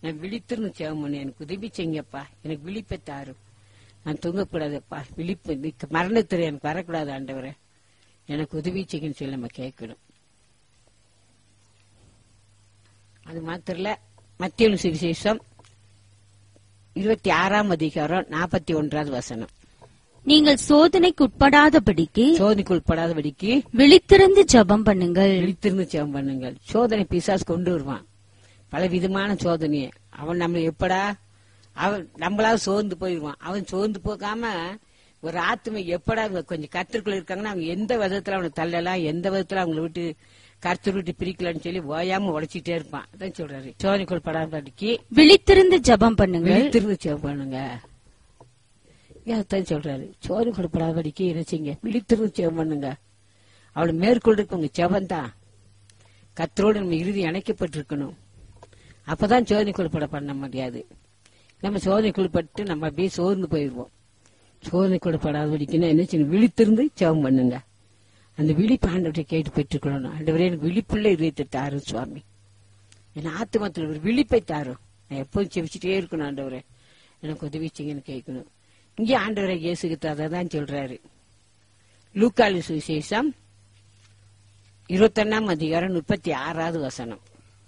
நான் விழித்திருந்து சேவம் பண்ணு எனக்கு உதவி செய்யுங்கப்பா எனக்கு விழிப்பை தாரும் நான் தூங்கக்கூடாதுப்பா விழிப்பு நிக்க- மரணத்துல எனக்கு வரக்கூடாது ஆண்டவரே எனக்கு உதவி செய்யுன்னு சொல்லி நம்ம கேட்கணும் அது மாத்திரம் இல்ல மத்திய சுவிசேஷம் இருபத்தி ஆறாம் அதிகாரம் நாற்பத்தி ஒன்றாவது வசனம் நீங்கள் சோதனைக்கு உட்படாதபடிக்கு சோதனைக்கு உட்படாதபடிக்கு விழித்திருந்து ஜெபம் பண்ணுங்கள் விழித்திருந்து ஜெபம் பண்ணுங்கள் சோதனை பிசாசு கொண்டு வருவான் பல விதமான சோதனையை அவன் நம்மளை எப்படா அவன் நம்மளாவது சோர்ந்து போயிடுவான் அவன் சோர்ந்து போகாம ஒரு ஆத்மை எப்படா இவங்க கொஞ்சம் கத்திற்குள்ள இருக்காங்கன்னா அவங்க எந்த விதத்துல அவனை தள்ளலாம் எந்த விதத்துல அவங்கள விட்டு கருத்து விட்டு பிரிக்கலாம்னு சொல்லி ஓயாம உடைச்சிட்டே இருப்பான் அதான் சொல்றாரு சோதனைக்கு உட்படாதபடிக்கு விழித்திருந்து ஜெபம் பண்ணுங்கள் விழித்திருந்து ஜெபம் பண்ணுங்க ஏன் அதான் சொல்றாரு சோறு கொடுப்படாதபடிக்கு என்ன செய்யுங்க விழித்திருந்து ஜெபம் பண்ணுங்க அவளை மேற்கொள்றதுக்கு உங்க ஜெபம் தான் கத்தரோடு நம்ம இறுதி இணைக்கப்பட்டிருக்கணும் அப்பதான் சோதனை கொடுப்பட பண்ண முடியாது நம்ம சோதனை கொடுப்பட்டு நம்ம அப்படியே சோர்ந்து போயிடுவோம் சோதனை கொடுப்படாதபடிக்குன்னா என்ன செய்யணும் விழித்திருந்து ஜெபம் பண்ணுங்க அந்த விழிப்பு ஆண்டவரை கேட்டு பெற்றுக்கொள்ளணும் ஆண்டவரே எனக்கு விழிப்புள்ள இதயத்தை தாரும் சுவாமி என் ஆத்மத்தில் ஒரு விழிப்பை தாரும் நான் எப்போதும் செவிச்சுட்டே இருக்கணும் ஆண்டவரே எனக்கு உதவி செய்யுங்கன்னு கேட்கணும் இங்கே ஆண்டவரை இயேசுகிட்ட அதை தான் சொல்றாரு லூக்காலி சுவிசேஷம் இருபத்தொன்னாம் அதிகாரம் முப்பத்தி ஆறாவது வசனம்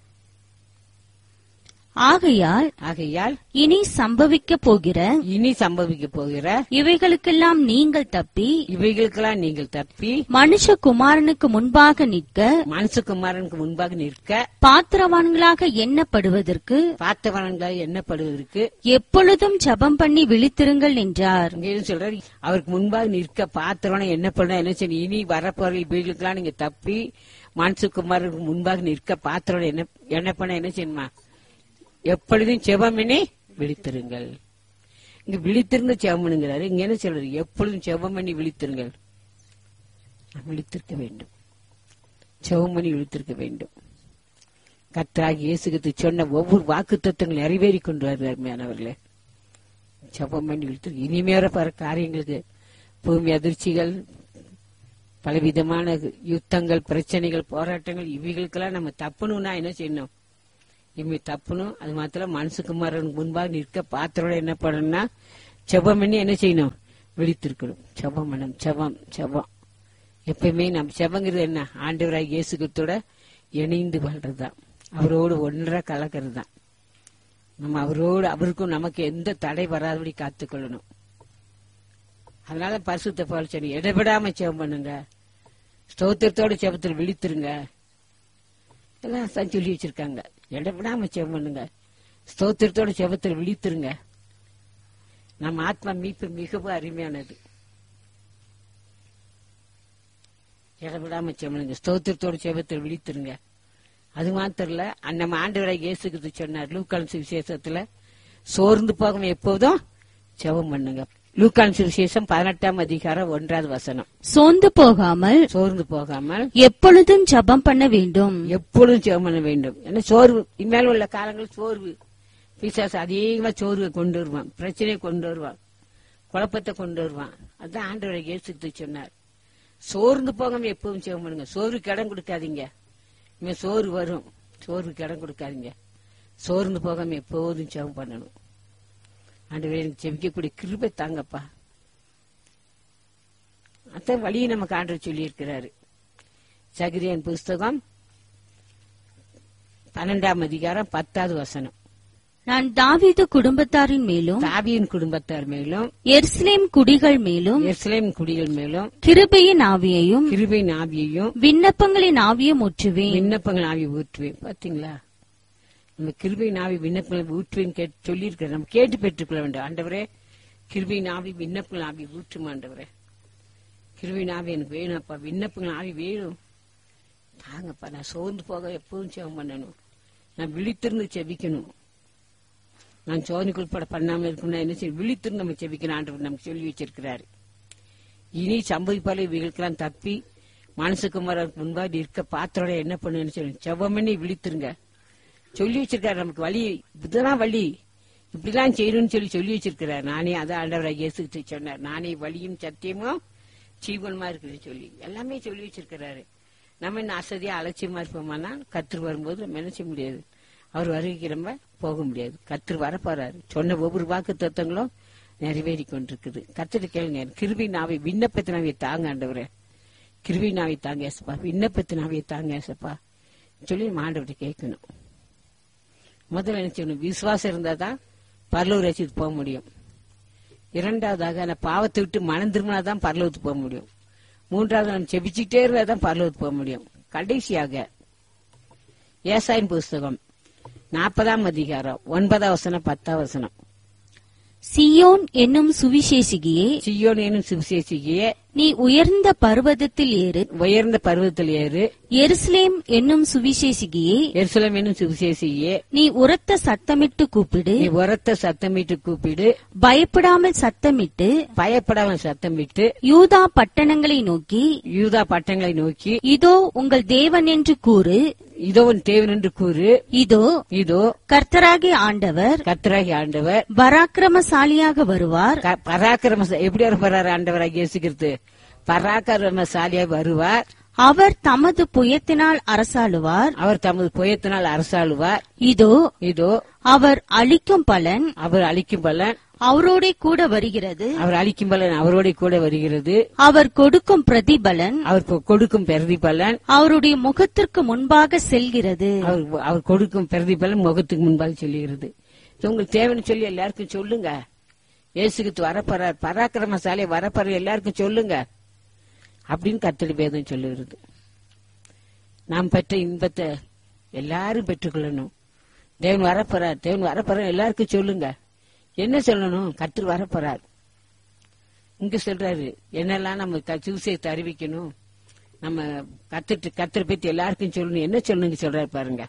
ஆகையால் ஆகையால் இனி சம்பவிக்க போகிற இனி சம்பவிக்க போகிற இவைகளுக்கெல்லாம் நீங்கள் தப்பி இவைகளுக்கெல்லாம் நீங்கள் தப்பி மனுஷகுமாரனுக்கு முன்பாக நிற்க மனுஷகுமாரனுக்கு முன்பாக நிற்க பாத்திரவான்களாக எண்ணப்படுவதற்கு பார்த்தவனங்களாக எண்ணப்படுவதற்கு எப்பொழுதும் ஜெபம் பண்ணி விழித்திருங்கள் என்றார் இங்க என்ன சொல்றாரு அவருக்கு முன்பாக நிற்க பாத்திரவன என்ன பண்ண என்ன செய்யணும் இனி வரப்போற இவைகளுக்கெல்லாம் நீங்க தப்பி மனுஷகுமாரனுக்கு முன்பாக நிற்க பாத்திரம் என்ன என்ன பண்ண என்ன செய்யணுமா எப்பொழுதும் செவமினே விழித்திருங்கள் இங்க விழித்திருந்து செவமனுங்கிறாரு இங்க என்ன சொல்றாரு எப்பொழுதும் செவம் பண்ணி விழித்திருங்கள் நாம் விழித்திருக்க வேண்டும் செவம் பண்ணி விழித்திருக்க வேண்டும் கர்த்தராகி இயேசுக்கு சொன்ன ஒவ்வொரு வாக்கு தத்துவங்கள் நிறைவேறி கொண்டு வருவார் அருமையானவர்களே ஜெபம் பண்ணி விழித்து இனிமேற பல காரியங்களுக்கு பூமி அதிர்ச்சிகள் பலவிதமான யுத்தங்கள் பிரச்சனைகள் போராட்டங்கள் இவைகளுக்கெல்லாம் நம்ம தப்பணும்னா என்ன செய்யணும் இனிமே தப்பணும் அது மாத்திரம் மனசுக்குமாரனுக்கு முன்பாக நிற்க பாத்திரோட என்ன பண்ணணும்னா ஜெபம் பண்ணி என்ன செய்யணும் விழித்திருக்கணும் ஜெபம் பண்ணணும் ஜெபம் ஜெபம் எப்பயுமே நம்ம ஜெபங்கிறது என்ன ஆண்டவராக இயேசு கிறிஸ்துவோட இணைந்து வாழ்றதுதான் அவரோடு ஒன்றா கலக்கிறது தான் நம்ம அவரோடு அவருக்கும் நமக்கு எந்த தடை வராதபடி காத்துக்கொள்ளணும் அதனால பரிசுத்த பால் சொன்னி இடைவிடாம ஜெபம் பண்ணுங்க ஸ்தோத்திரத்தோட ஜெபத்தில் விழித்திருங்க எல்லாம் தான் சொல்லி வச்சிருக்காங்க இடைவிடாம ஜெபம் பண்ணுங்க ஸ்தோத்திரத்தோட ஜெபத்தில் விழித்திருங்க நம்ம ஆத்மா மீட்பு மிகவும் அருமையானது இடைவிடாம ஜெபம் பண்ணுங்க ஸ்தோத்திரத்தோட ஜெபத்தில் விழித்திருங்க அது மாத்திரம் இல்ல நம்ம ஆண்டவராக இயேசுக்கு சொன்னார் லூக்கான் சுவிசேஷத்துல சோர்ந்து போகாம எப்போதும் ஜெபம் பண்ணுங்க லூக்கான் சுவிசேஷம் பதினெட்டாம் அதிகாரம் ஒன்றாவது வசனம் சோர்ந்து போகாமல் சோர்ந்து போகாமல் எப்பொழுதும் ஜெபம் பண்ண வேண்டும் எப்பொழுதும் ஜெபம் பண்ண வேண்டும் ஏன்னா சோர்வு இனிமேல் உள்ள காலங்கள் சோர்வு பிசாசு அதிகமா சோர்வை கொண்டு வருவான் பிரச்சனையை கொண்டு வருவான் குழப்பத்தை கொண்டு வருவான் அதான் ஆண்டவரை இயேசுக்கு சொன்னார் சோர்ந்து போகாம எப்பவும் ஜெபம் பண்ணுங்க சோர்வுக்கு இடம் கொடுக்காதீங்க இனிமே சோறு வரும் சோர்வுக்கு இடம் கொடுக்காதீங்க சோர்ந்து போகாம எப்போதும் ஜெபம் பண்ணணும் ஆண்டவரே எனக்கு ஜெபிக்கக்கூடிய கிருபை தாங்கப்பா அதான் வழியை நமக்கு ஆண்டவர் சொல்லி இருக்கிறாரு சகிரியன் புஸ்தகம் பன்னெண்டாம் அதிகாரம் பத்தாவது வசனம் நான் தாவீது குடும்பத்தாரின் மேலும் தாவியின் குடும்பத்தார் மேலும் எருசலேம் குடிகள் மேலும் எருசலேம் குடிகள் மேலும் கிருபையின் ஆவியையும் கிருபை நாவியையும் விண்ணப்பங்களின் ஆவியும் ஊற்றுவேன் விண்ணப்பங்கள் ஆவி ஊற்றுவேன் பாத்தீங்களா நம்ம கிருபை நாவி விண்ணப்பங்களை ஊற்றுவேன் கேட்டு சொல்லியிருக்கிறோம் நம்ம கேட்டு பெற்றுக்கொள்ள வேண்டும் ஆண்டவரே கிருபை நாவி விண்ணப்பங்கள் ஆவி ஊற்றும் ஆண்டவரே கிருபை நாவி எனக்கு வேணும்ப்பா விண்ணப்பங்கள் ஆவி வேணும் தாங்கப்பா நான் சோர்ந்து போக எப்பவும் ஜெபம் பண்ணணும் நான் விழித்திருந்து செபிக்கணும் நான் சோதனைக்கு உட்பட பண்ணாம இருக்கணும்னா என்ன செய்ய விழித்திருந்து நம்ம செபிக்கணும் ஆண்டவர் நமக்கு சொல்லி வச்சிருக்கிறாரு இனி சம்பவிப்பால இவைகளுக்கெல்லாம் தப்பி மனசுக்குமாரருக்கு முன்பாக இருக்க பாத்திரோட என்ன பண்ணுன்னு சொல்லி செவம் பண்ணி விழித்திருங்க சொல்லி வச்சிருக்காரு நமக்கு வழி இதுதான் வழி இப்படிலாம் செய்யணும்னு சொல்லி சொல்லி வச்சிருக்கிறார் நானே அதான் ஆண்டவராக இயேசுகிட்ட சொன்னார் நானே வழியும் சத்தியமும் ஜீவனமா இருக்குதுன்னு சொல்லி எல்லாமே சொல்லி வச்சிருக்கிறாரு நம்ம என்ன அசதியா அலட்சியமா இருப்போமானா கத்து வரும்போது நம்ம என்ன செய்ய முடியாது அவர் வருகைக்கு நம்ம போக முடியாது கத்தர் வரப்போறாரு சொன்ன ஒவ்வொரு வாக்கு தத்துவங்களும் நிறைவேறி கொண்டிருக்குது கத்தர் கேளுங்க கிருபி நாவை விண்ணப்பத்தினாவை தாங்க ஆண்டவரே கிருபி நாவை தாங்க ஏசப்பா விண்ணப்பத்தினாவை தாங்க ஏசப்பா சொல்லி நம்ம ஆண்டவர்கிட்ட கேட்கணும் முதல்ல என்ன செய்யணும் விசுவாசம் இருந்தா தான் பரலூர் ரசித்து போக முடியும் இரண்டாவதாக அந்த பாவத்தை விட்டு மனம் திரும்பினா தான் பரலோகத்துக்கு போக முடியும் மூன்றாவது நம்ம செபிச்சுக்கிட்டே இருந்தா தான் பரலோகத்துக்கு போக முடியும் கடைசியாக ஏசாயின் புஸ்தகம் நாற்பதாம் அதிகாரம் ஒன்பதாம் வசனம் பத்தாம் வசனம் சியோன் என்னும் சுவிசேஷிகியே சியோன் என்னும் சுவிசேஷியே நீ உயர்ந்த பர்வதத்தில் ஏறு உயர்ந்த பருவத்தில் ஏறு எருசலேம் என்னும் சுவிசேஷிகியே எருசலம் என்னும் சுவிசேஷியே நீ உரத்த சத்தமிட்டு கூப்பிடு நீ உரத்த சத்தமிட்டு கூப்பிடு பயப்படாமல் சத்தமிட்டு பயப்படாமல் சத்தமிட்டு யூதா பட்டணங்களை நோக்கி யூதா பட்டங்களை நோக்கி இதோ உங்கள் தேவன் என்று கூறு இதோ உன் தேவன் என்று கூறு இதோ இதோ கர்த்தராகிய ஆண்டவர் கத்தராகி ஆண்டவர் பராக்கிரமசாலியாக வருவார் க- பராக்கிரம எப்படி வரப்போறாரு ஆண்டவராக இயேசுகிறது பராக்கிரமசாலியாக வருவார் அவர் தமது புயத்தினால் அரசாளுவார் அவர் தமது புயத்தினால் அரசாளுவார் இதோ இதோ அவர் அளிக்கும் பலன் அவர் அளிக்கும் பலன் அவரோடே கூட வருகிறது அவர் அளிக்கும் பலன் அவரோட கூட வருகிறது அவர் கொடுக்கும் பிரதிபலன் அவர் கொ- கொடுக்கும் பிரதி பலன் அவருடைய முகத்திற்கு முன்பாக செல்கிறது அவர் அவர் கொடுக்கும் பிரதி பலன் முகத்துக்கு முன்பாக சொல்லுகிறது இது உங்களுக்கு தேவைன்னு சொல்லி எல்லாருக்கும் சொல்லுங்க இயேசுக்கு வரப்போறார் பராக்கிரமசாலை வரப்போற எல்லாருக்கும் சொல்லுங்க அப்படின்னு கத்தடி வேதம் சொல்லுகிறது நாம் பெற்ற இன்பத்தை எல்லாரும் பெற்றுக்கொள்ளணும் தேவன் வரப்போறார் தேவன் வரப்போறார் எல்லாருக்கும் சொல்லுங்க என்ன சொல்லணும் கத்தர் வரப்போறார் இங்க சொல்றாரு என்னெல்லாம் நம்ம க- சுவிசேஷத்தை அறிவிக்கணும் நம்ம கத்துட்டு கத்தரை பத்தி எல்லாருக்கும் சொல்லணும் என்ன சொல்லணுங்க சொல்றாரு பாருங்க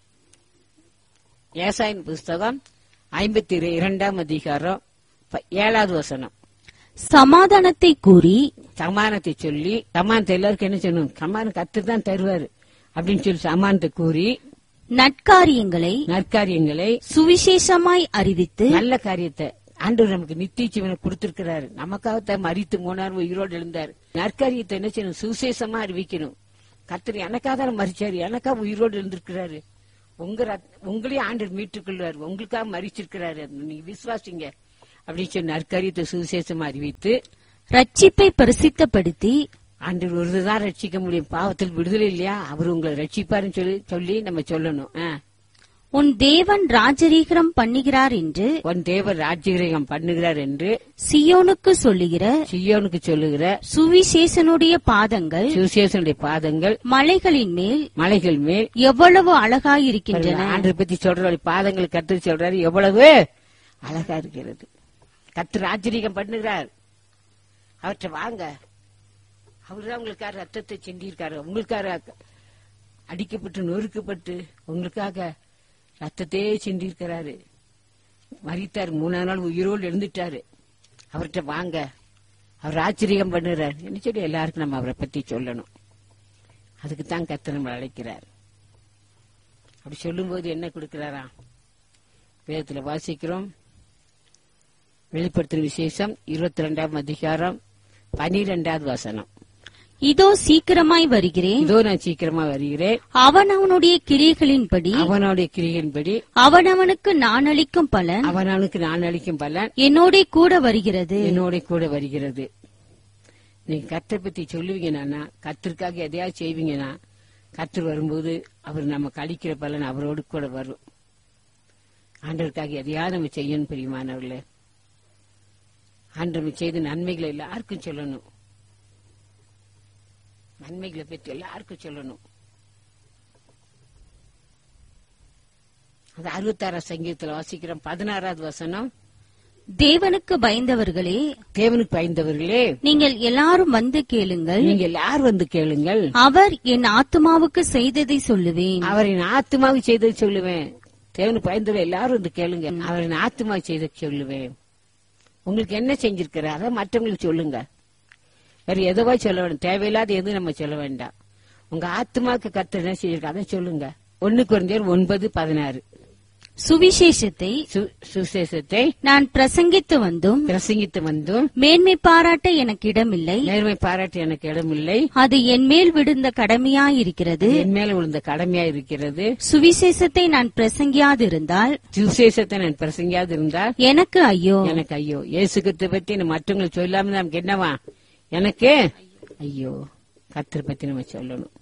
ஏசாயின் புஸ்தகம் ஐம்பத்தி இரண்டாம் அதிகாரம் ப- ஏழாவது வசனம் சமாதானத்தை கூறி சமானத்தை சொல்லி சமானத்தை எல்லாருக்கும் என்ன சொல்லணும் சமானம் கத்து தான் தருவாரு அப்படின்னு சொல்லி சமானத்தை கூறி நற்காரியங்களை நற்காரியங்களை சுவிசேஷமாய் அறிவித்து நல்ல காரியத்தை ஆண்டவர் நமக்கு நித்திய ஜீவனை கொடுத்திருக்கிறாரு நமக்காகத்தான் மறித்து மூணார் உயிரோடு எழுந்தார் நற்காரியத்தை என்ன செய்யணும் சுசேஷமா அறிவிக்கணும் கர்த்தர் எனக்காக தான் மறிச்சாரு எனக்காக உயிரோடு எழுந்திருக்கிறாரு உங்க ரத்- உங்களையும் ஆண்டவர் மீட்டுக் கொள்வார் உங்களுக்காக மறிச்சிருக்கிறாரு அது நீங்க விசுவாசிங்க அப்படின்னு சொல்லி நற்காரியத்தை சுசேஷமா அறிவித்து ரட்சிப்பை பிரசித்தப்படுத்தி ஆண்டவர் ஒருதான் ரட்சிக்க முடியும் பாவத்தில் விடுதலை இல்லையா அவர் உங்களை ரட்சிப்பாருன்னு சொல்லி சொல்லி நம்ம சொல்லணும் ஆ. உன் தேவன் ராஜரீகரம் பண்ணுகிறார் என்று உன் தேவர் ராஜ்யகிரகம் பண்ணுகிறார் என்று சியோனுக்கு சொல்லுகிற சியோனுக்கு சொல்லுகிற சுவிசேஷனுடைய பாதங்கள் சுசேஷனுடைய பாதங்கள் மலைகளின் மேல் மலைகள் மேல் எவ்வளவு அழகாயிருக்கின்றன ஆண்டரை பத்தி சொல்ற பாதங்கள் கத்து சொல்றாரு எவ்வளவு அழகா இருக்கிறது கத்து ஆச்சரியம் பண்ணுகிறார் அவற்றை வாங்க அவர்தான் உங்களுக்காக ரத்தத்தை சிந்தியிருக்காரு உங்களுக்காக அடிக்கப்பட்டு நொறுக்கப்பட்டு உங்களுக்காக ரத்தத்தையே சிந்தியிருக்கிறாரு மறித்தார் மூணாவது நாள் உயிரோடு எழுந்துட்டாரு அவர்கிட்ட வாங்க அவர் ஆச்சரியம் பண்ணுறார் என்ன சொல்லி எல்லாருக்கும் நம்ம அவரை பத்தி சொல்லணும் அதுக்கு தான் கத்து நம்ம அழைக்கிறார் அப்படி சொல்லும்போது என்ன கொடுக்கிறாரா வேதத்துல வாசிக்கிறோம் வெளிப்படுத்தும் விசேஷம் இருபத்தி ரெண்டாம் அதிகாரம் பனிரெண்டாவது வசனம் இதோ சீக்கிரமாய் வருகிறேன் இதோ நான் சீக்கிரமா வருகிறேன் அவன் அவனுடைய கிரியைகளின்படி அவனுடைய கிரியின்படி அவனவனுக்கு நான் அளிக்கும் பலன் அவனுக்கு நான் அளிக்கும் பலன் என்னோட கூட வருகிறது என்னோட கூட வருகிறது நீங்க கத்தை பத்தி சொல்லுவீங்கன்னா கத்திற்காக எதையாவது செய்வீங்கன்னா கத்தர் வரும்போது அவர் நமக்கு அளிக்கிற பலன் அவரோடு கூட வரும் ஆண்டவருக்காக எதையாவது நம்ம செய்யணும் பிரியமானவர்களே ஆண்டவர் செய்த நன்மைகளை எல்லாருக்கும் சொல்லணும் நன்மைகளை பற்றி எல்லாருக்கும் சொல்லணும் அது அறுபத்தாறாம் சங்கீதத்துல வாசிக்கிறோம் பதினாறாவது வசனம் தேவனுக்கு பயந்தவர்களே தேவனுக்கு பயந்தவர்களே நீங்கள் எல்லாரும் வந்து கேளுங்கள் நீங்க எல்லாரும் வந்து கேளுங்கள் அவர் என் ஆத்துமாவுக்கு செய்ததை சொல்லுவேன் அவரின் ஆத்மாவை செய்தது சொல்லுவேன் தேவனுக்கு பயந்தவர் எல்லாரும் வந்து கேளுங்க அவரின் ஆத்மாவை செய்த சொல்லுவேன் உங்களுக்கு என்ன செஞ்சிருக்கிறார் அதை மற்றவங்களுக்கு சொல்லுங்க வேற எதுவா சொல்ல வேண்டாம் தேவையில்லாத எதுவும் நம்ம சொல்ல வேண்டாம் உங்க ஆத்மாவுக்கு கத்த என்ன செஞ்சிருக்க அதை சொல்லுங்க ஒண்ணு குறைந்தர் ஒன்பது பதினாறு சுவிசேஷத்தை சு- சுசேஷத்தை நான் பிரசங்கித்து வந்தும் பிரசங்கித்து வந்தும் மேன்மை பாராட்ட எனக்கு இடமில்லை நேர்மை பாராட்ட எனக்கு இடமில்லை அது என் மேல் விழுந்த கடமையாயிருக்கிறது என் மேல விழுந்த கடமையா இருக்கிறது சுவிசேஷத்தை நான் பிரசங்கியாதிருந்தால் சுசேஷத்தை நான் பிரசங்கியாது இருந்தால் எனக்கு ஐயோ எனக்கு ஐயோ இயேசுகிட்ட பத்தி நம்ம மற்றவங்களுக்கு சொல்லாம நமக்கு என்னவா எனக்கு ஐயோ கத்தரை பத்தி நம்ம சொல்லணும்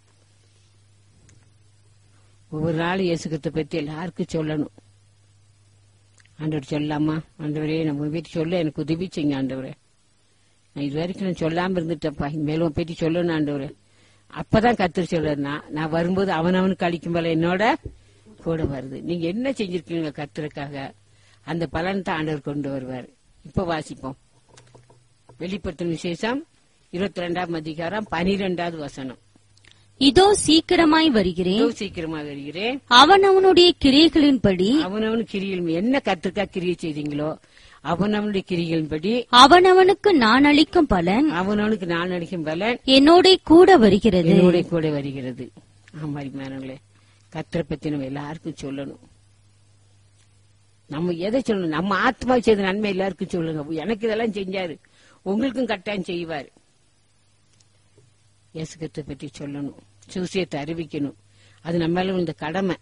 ஒவ்வொரு நாளும் இயேசுகிட்ட பத்தி எல்லாருக்கும் சொல்லணும் ஆண்டவர் சொல்லாமா ஆண்டவரே நம்ம வீட்டு சொல்ல எனக்கு உதவி செய்யுங்க ஆண்டவரே நான் இது வரைக்கும் நான் சொல்லாம இருந்துட்டேன்ப்பா மேலும் பற்றி சொல்லணும் ஆண்டவரே அப்பதான் கத்தர் சொல்றாரு நான் நான் வரும்போது அவனவனுக்கு அளிக்கும் போல என்னோட கூட வருது நீங்க என்ன செஞ்சிருக்கீங்க கத்தருக்காக அந்த பலன் தான் ஆண்டவர் கொண்டு வருவார் இப்ப வாசிப்போம் வெளிப்படுத்தும் விசேஷம் இருபத்தி ரெண்டாம் அதிகாரம் பனிரெண்டாவது வசனம் இதோ சீக்கிரமாய் வருகிறேன் இதோ சீக்கிரமாக வருகிறேன் அவனவனுடைய கிரியைகளின்படி அவனவன் கிரியில் என்ன கத்திற்கா கிரியை செய்தீங்களோ அவனவனுடைய கிரிகளின்படி அவனவனுக்கு நான் அளிக்கும் பலன் அவனவனுக்கு நான் அடிக்கும் பலன் என்னோட கூட வருகிறது என்னோட கூட வருகிறது ஆமா மேனங்களே கத்தரை பத்தி நம்ம எல்லாருக்கும் சொல்லணும் நம்ம எதை சொல்லணும் நம்ம ஆத்மா செய்த நன்மை எல்லாருக்கும் சொல்லுங்க எனக்கு இதெல்லாம் செஞ்சாரு உங்களுக்கும் கட்டாயம் செய்வார் இயேசுகத்தை பற்றி சொல்லணும் சூசியத்தை அறிவிக்கணும் அது நம்ம மேல இந்த கடமை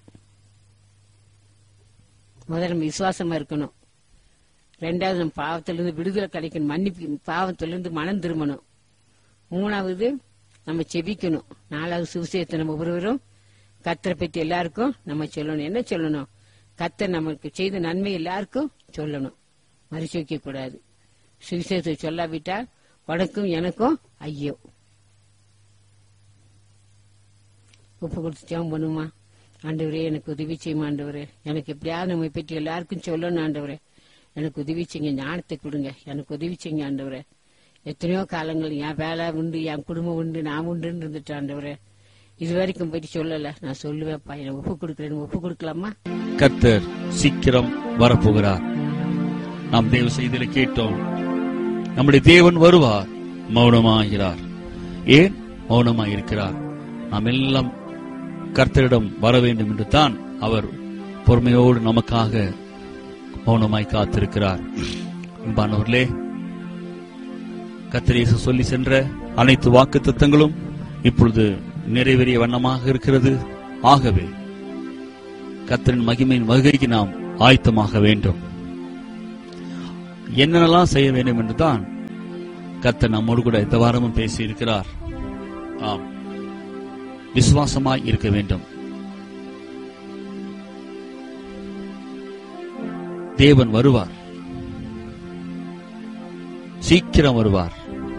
முதல்ல நம்ம விசுவாசமா இருக்கணும் ரெண்டாவது நம்ம பாவத்திலிருந்து விடுதலை கிடைக்கணும் மன்னிப்பு பாவத்திலிருந்து மனம் திரும்பணும் மூணாவது நம்ம செபிக்கணும் நாலாவது சுவிசேஷத்தை நம்ம ஒவ்வொருவரும் கத்தரை பத்தி எல்லாருக்கும் நம்ம சொல்லணும் என்ன சொல்லணும் கத்தர் நமக்கு செய்த நன்மை எல்லாருக்கும் சொல்லணும் மறைச்சு வைக்க கூடாது சுவிசேஷத்தை சொல்லாவிட்டால் உனக்கும் எனக்கும் ஐயோ உப்பு கொடுத்து ஜெபம் பண்ணுமா ஆண்டவரே எனக்கு உதவி செய்யுமா ஆண்டவரே எனக்கு எப்படியாவது நம்ம பற்றி எல்லாருக்கும் சொல்லணும் ஆண்டவரே எனக்கு உதவி செய்யுங்க ஞானத்தை கொடுங்க எனக்கு உதவி செய்யுங்க ஆண்டவரே எத்தனையோ காலங்கள் என் வேலை உண்டு என் குடும்பம் உண்டு நான் உண்டுன்னு இருந்துட்டு ஆண்டவரே இது வரைக்கும் போயிட்டு சொல்லல நான் சொல்லுவேன்ப்பா எனக்கு ஒப்பு கொடுக்குறேன் ஒப்பு கொடுக்கலாமா கர்த்தர் சீக்கிரம் வரப்போகிறார் நாம் தேவ செய்தியில கேட்டோம் நம்முடைய தேவன் வருவார் மௌனமாகிறார் ஏன் மௌனமாயிருக்கிறார் நாம் எல்லாம் கர்த்தரிடம் வர வேண்டும் என்று தான் அவர் பொறுமையோடு நமக்காக மௌனமாய் காத்திருக்கிறார் அன்பானவர்களே கர்த்தரேசு சொல்லி சென்ற அனைத்து வாக்கு தத்தங்களும் இப்பொழுது நிறைவேறிய வண்ணமாக இருக்கிறது ஆகவே கர்த்தரின் மகிமையின் வருகைக்கு நாம் ஆயத்தமாக வேண்டும் என்னென்னலாம் செய்ய வேண்டும் என்று தான் கர்த்தர் நம்மோடு கூட இந்த வாரமும் பேசி இருக்கிறார் ஆம் விசுவாசமாய் இருக்க வேண்டும் தேவன் வருவார் சீக்கிரம் வருவார்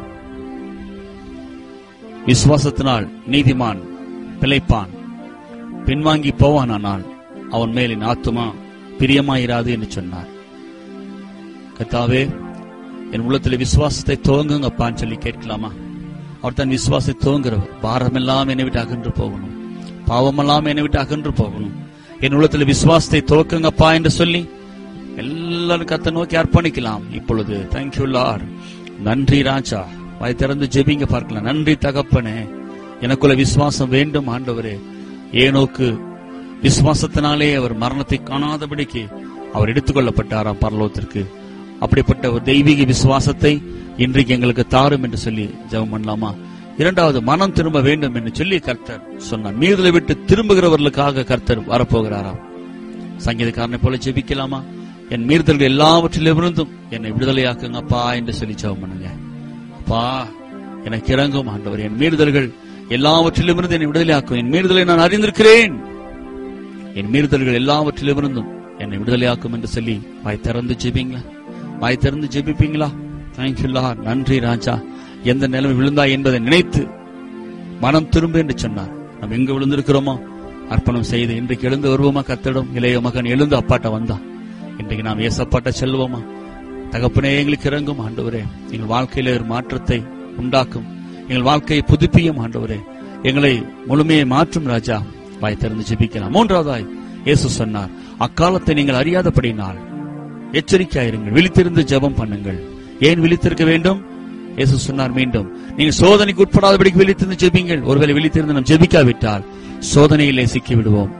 விசுவாசத்தினால் நீதிமான் பிழைப்பான் பின்வாங்கி போவானானால் அவன் மேலின் ஆத்துமா பிரியமாயிராது என்று சொன்னார் கத்தாவே என் உள்ளத்தில் விசுவாசத்தை துவங்குங்கப்பான்னு சொல்லி கேட்கலாமா அவர் தன் விசுவாசத்தை துவங்குறவர் பாரமெல்லாம் என்னை விட்டு அகன்று போகணும் பாவமெல்லாம் என்னை விட்டு அகன்று போகணும் என் உள்ளத்தில் விசுவாசத்தை துவக்குங்கப்பா என்று சொல்லி எல்லாரும் கத்த நோக்கி அர்ப்பணிக்கலாம் இப்பொழுது தேங்க்யூ லார் நன்றி ராஜா வாய் திறந்து ஜெபிங்க பார்க்கலாம் நன்றி தகப்பனே எனக்குள்ள விசுவாசம் வேண்டும் ஆண்டவரே ஏனோக்கு விசுவாசத்தினாலே அவர் மரணத்தை காணாதபடிக்கு அவர் எடுத்துக்கொள்ளப்பட்டாராம் பரலோகத்திற்கு அப்படிப்பட்ட ஒரு தெய்வீக விசுவாசத்தை இன்றைக்கு எங்களுக்கு தாரும் என்று சொல்லி ஜெபம் பண்ணலாமா இரண்டாவது மனம் திரும்ப வேண்டும் என்று சொல்லி கர்த்தர் சொன்னார் மீறுதலை விட்டு திரும்புகிறவர்களுக்காக கர்த்தர் வரப்போகிறாராம் சங்கீதக்காரனை போல ஜெபிக்கலாமா என் மீறுதல்கள் எல்லாவற்றிலிருந்தும் என்னை விடுதலையாக்குங்கப்பா என்று சொல்லி ஜெபம் பண்ணுங்க அப்பா எனக்கு இறங்கும் ஆண்டவர் என் மீறுதல்கள் எல்லாவற்றிலிருந்து என்னை விடுதலையாக்கும் என் மீறுதலை நான் அறிந்திருக்கிறேன் என் மீறுதல்கள் எல்லாவற்றிலிருந்தும் என்னை விடுதலையாக்கும் என்று சொல்லி வாய் திறந்து ஜெபிங்களா வாய் திறந்து ஜெபிப்பீங்களா தேங்க்யூல்லா நன்றி ராஜா எந்த நிலைமை விழுந்தா என்பதை நினைத்து மனம் திரும்ப என்று சொன்னார் நாம் எங்க விழுந்திருக்கிறோமோ அர்ப்பணம் செய்து இன்றைக்கு எழுந்து வருவோமா கத்திடம் இளைய மகன் எழுந்து அப்பாட்ட வந்தா இன்றைக்கு நாம் ஏசப்பாட்ட செல்வோமா தகப்பனே எங்களுக்கு இறங்கும் ஆண்டவரே எங்கள் வாழ்க்கையில ஒரு மாற்றத்தை உண்டாக்கும் எங்கள் வாழ்க்கையை புதுப்பியும் ஆண்டவரே எங்களை முழுமையை மாற்றும் ராஜா வாய் திறந்து ஜெபிக்கலாம் மூன்றாவதாய் இயேசு சொன்னார் அக்காலத்தை நீங்கள் அறியாதபடினால் எச்சரிக்கையாயிருங்கள் விழித்திருந்து ஜெபம் பண்ணுங்கள் ஏன் விழித்திருக்க வேண்டும் இயேசு சொன்னார் மீண்டும் நீங்கள் சோதனைக்கு உட்படாதபடிக்கு விழித்திருந்து ஜெபிங்கள் ஒருவேளை விழித்திருந்து நாம் ஜெபிக்காவிட்டால் சோதனையிலே சிக்கி விடுவோம்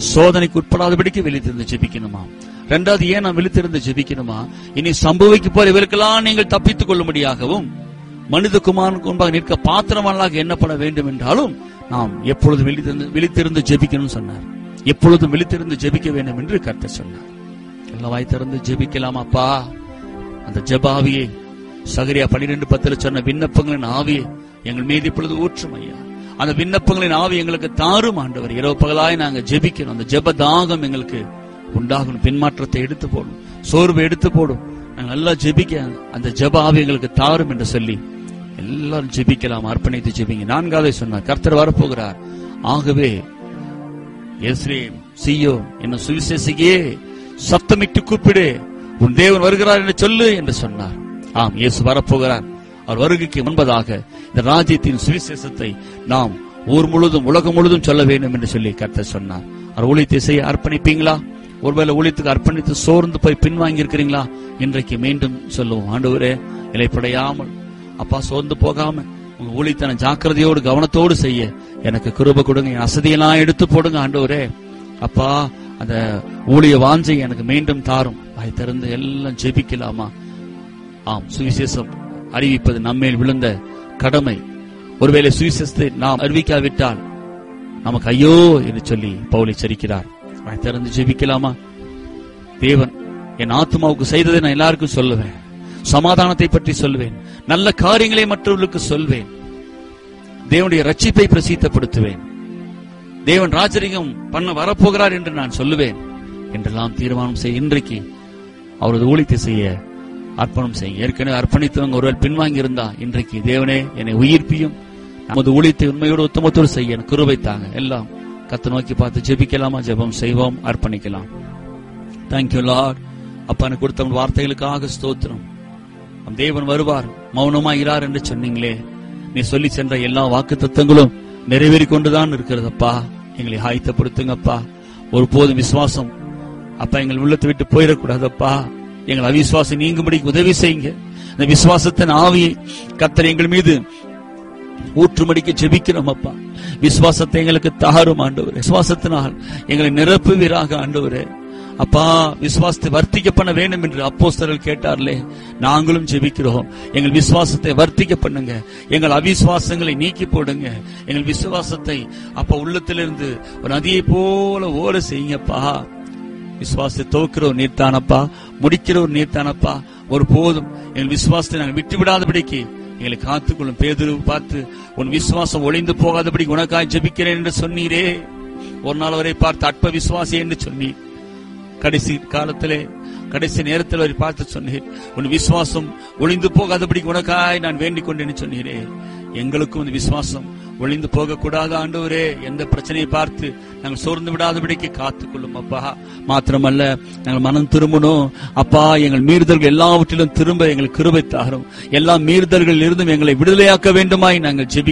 சோதனைக்கு உட்படாதபடிக்கு விழித்திருந்து ஜெபிக்கணுமா ரெண்டாவது ஏன் நான் விழித்திருந்து ஜெபிக்கணுமா இனி சம்பவிக்க போற இவருக்கெல்லாம் நீங்கள் தப்பித்துக் கொள்ளும்படியாகவும் மனிதகுமாரனுக்கு முன்பாக நிற்க பாத்திரமல்லாக எண்ணப்பட வேண்டும் என்றாலும் நாம் எப்பொழுதும் விழித்திருந்து விழித்திருந்து ஜெபிக்கணும்னு சொன்னார் எப்பொழுதும் விழித்திருந்து ஜெபிக்க வேண்டும் என்று கர்த்தர் சொன்னார் எல்லாம் வாய் திறந்து ஜெபிக்கலாம் அப்பா அந்த ஜெபாவியை சகரியா பன்னிரெண்டு பத்துல சொன்ன விண்ணப்பங்களின் ஆவியை எங்கள் மீது இப்பொழுது ஊற்றும் ஐயா அந்த விண்ணப்பங்களின் ஆவி எங்களுக்கு தாரும் ஆண்டவர் இரவு பகலாய் நாங்க ஜெபிக்கணும் அந்த ஜெப தாகம் எங்களுக்கு உண்டாகணும் பின்மாற்றத்தை எடுத்து போடும் சோர்வை எடுத்து போடும் நாங்க நல்லா ஜெபிக்க அந்த ஜெப ஆவி எங்களுக்கு தாரும் என்று சொல்லி எல்லாரும் ஜெபிக்கலாம் அர்ப்பணித்து ஜெபிங்க நான்காவது சொன்னார் கர்த்தர் வரப்போகிறார் ஆகவே எஸ்ரேம் சியோ என்னும் சுவிசேஷியே சத்தமிட்டு கூப்பிடு உன் தேவன் வருகிறார் என்று சொல்லு என்று சொன்னார் ஆம் இயேசு வரப்போகிறார் அவர் வருகைக்கு முன்பதாக இந்த ராஜ்யத்தின் சுவிசேஷத்தை நாம் ஊர் முழுதும் உலகம் முழுதும் சொல்ல வேண்டும் என்று சொல்லி கர்த்தர் சொன்னார் அவர் ஊழியத்தை செய்ய அர்ப்பணிப்பீங்களா ஒருவேளை ஊழியத்துக்கு அர்ப்பணித்து சோர்ந்து போய் பின்வாங்கி இருக்கிறீங்களா இன்றைக்கு மீண்டும் சொல்லுவோம் ஆண்டவரே இலைப்படையாமல் அப்பா சோர்ந்து போகாம உங்க ஊழியத்தன ஜாக்கிரதையோடு கவனத்தோடு செய்ய எனக்கு கிருப கொடுங்க என் அசதியெல்லாம் எடுத்து போடுங்க ஆண்டவரே அப்பா அந்த ஊழிய வாஞ்சை எனக்கு மீண்டும் தாரும் வாய் திறந்து எல்லாம் ஜெபிக்கலாமா ஆம் சுவிசேஷம் அறிவிப்பது நம்மேல் விழுந்த கடமை ஒருவேளை சுவிசேஷத்தை நாம் அறிவிக்காவிட்டால் நமக்கு ஐயோ என்று சொல்லி பவுலை சரிக்கிறார் வாய் திறந்து ஜெபிக்கலாமா தேவன் என் ஆத்மாவுக்கு செய்ததை நான் எல்லாருக்கும் சொல்லுவேன் சமாதானத்தை பற்றி சொல்வேன் நல்ல காரியங்களை மற்றவர்களுக்கு சொல்வேன் தேவனுடைய ரட்சிப்பை பிரசித்தப்படுத்துவேன் தேவன் ராஜரிகம் பண்ண வரப்போகிறார் என்று நான் சொல்லுவேன் என்றெல்லாம் தீர்மானம் செய்ய இன்றைக்கு அவரது ஊழியத்தை செய்ய அர்ப்பணம் செய்ய ஏற்கனவே அர்ப்பணித்தவங்க ஒருவர் பின்வாங்கி இருந்தா இன்றைக்கு தேவனே என்னை உயிர்ப்பியும் நமது ஊழியத்தை உண்மையோடு உத்தமத்தோடு செய்ய எனக்கு கிருபை தாங்க எல்லாம் கத்த நோக்கி பார்த்து ஜெபிக்கலாமா ஜெபம் செய்வோம் அர்ப்பணிக்கலாம் தேங்க்யூ லார்ட் அப்பா எனக்கு கொடுத்த உங்க வார்த்தைகளுக்காக ஸ்தோத்திரம் நம் தேவன் வருவார் மௌனமாகிறார் என்று சொன்னீங்களே நீ சொல்லி சென்ற எல்லா வாக்கு தத்துவங்களும் நிறைவேறி கொண்டுதான் இருக்கிறதப்பா எங்களை ஆயத்தப்படுத்துங்கப்பா ஒருபோதும் விசுவாசம் அப்பா எங்கள் உள்ளத்தை விட்டு போயிடக்கூடாதப்பா எங்கள் அவிசுவாசம் நீங்கும்படி உதவி செய்யுங்க இந்த விசுவாசத்தின் ஆவியை கத்தர் எங்கள் மீது ஊற்றுமடிக்க ஜெபிக்கிறோம் அப்பா விசுவாசத்தை எங்களுக்கு தாரும் ஆண்டவர் விசுவாசத்தினால் எங்களை நிரப்புவீராக ஆண்டவரே அப்பா விசுவாசத்தை வர்த்திக்க பண்ண வேண்டும் என்று அப்போஸ்தலர்கள் கேட்டார்களே நாங்களும் ஜெபிக்கிறோம் எங்கள் விசுவாசத்தை வர்த்திக்க பண்ணுங்க எங்கள் அவிசுவாசங்களை நீக்கி போடுங்க எங்கள் விசுவாசத்தை அப்ப உள்ளத்திலிருந்து ஒரு நதியை போல ஓட செய்யுங்கப்பா விசுவாசத்தை துவக்கிற ஒரு நீர்த்தானப்பா முடிக்கிற ஒரு நீர்த்தானப்பா ஒரு போதும் எங்கள் விசுவாசத்தை நாங்கள் விட்டு விடாதபடிக்கு எங்களை காத்துக்கொள்ளும் பேதுரு பார்த்து உன் விசுவாசம் ஒளிந்து போகாதபடி உனக்காய் ஜெபிக்கிறேன் என்று சொன்னீரே ஒரு நாள் வரை பார்த்து அற்ப விசுவாசி என்று சொன்னீர் கடைசி காலத்திலே கடைசி நேரத்தில் வரை பார்த்து சொன்னீர் உன் விசுவாசம் ஒளிந்து போகாதபடி உனக்காய் நான் வேண்டிக் கொண்டேன்னு சொன்னீரே எங்களுக்கும் இந்த விசுவாசம் ஒளிந்து போக கூடாது ஆண்டவரே எந்த பிரச்சனையை பார்த்து நாங்கள் சோர்ந்து விடாதபடிக்கு காத்துக்கொள்ளும் அப்பா மாத்திரமல்ல நாங்கள் மனம் திரும்பணும் அப்பா எங்கள் மீறுதல்கள் எல்லாவற்றிலும் திரும்ப எங்களுக்கு கிருபை தாரும் எல்லா மீறுதல்களில் இருந்தும் எங்களை விடுதலையாக்க வேண்டுமாய் நாங்கள் ஜெபி